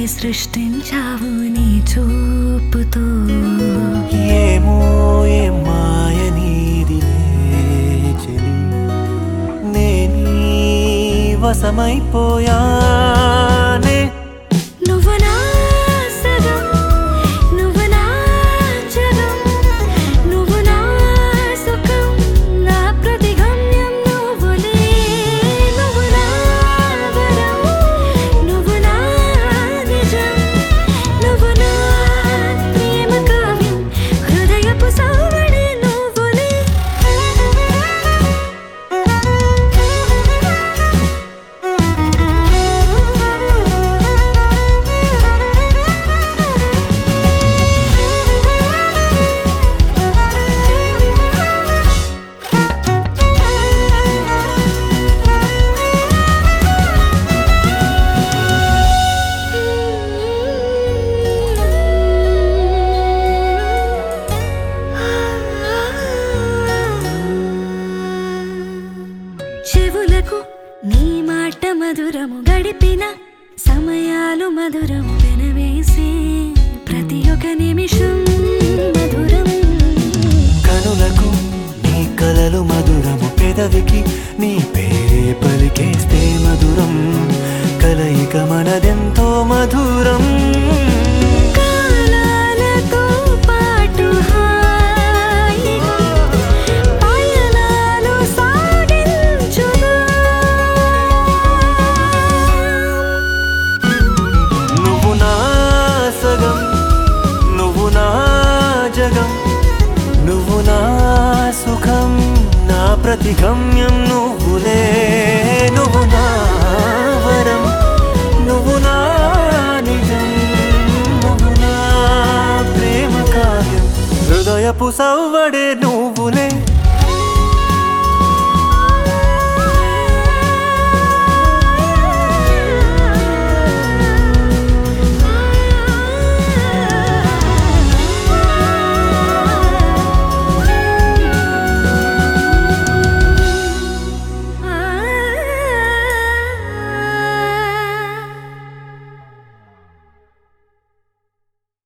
సృష్టించావు నీ చూపుతో ఏమో ఏ మాయ నీదిలే చెలి నేనీ వశమైపోయానే నువ్వు నా సగం నువ్వు నా జగం నువ్వు నా సుఖం నా ప్రతిగమ్యం నువ్వులే నువ్వు నా వరం నువ్వు నా నిజం నువ్వు నా ప్రేమ కావ్యం హృదయపు సవడి నువ్వులే చెవులకు నీ మాట మధురము గడిపిన సమయాలు మధురము వెనవేసే ప్రతి ఒక్క నిమిషం మధురం కనులకు నీ కలలు మధురము పెదవికి నీ పేరే పలికేస్తే మధురం కలయిక మనదెంతో మధురం కాలాలతో పాటు హాయిగా పయనాలు సాగించుగా నువ్వు నా సగం నువ్వు నా జగం నువ్వు నా సుఖం నా ప్రతిగమ్యం నువ్వులే నువ్వు నా వరం నువ్వు నా నిజం నువ్వు నా ప్రేమ కావ్యం హృదయపు సవ్వడే నువ్వులే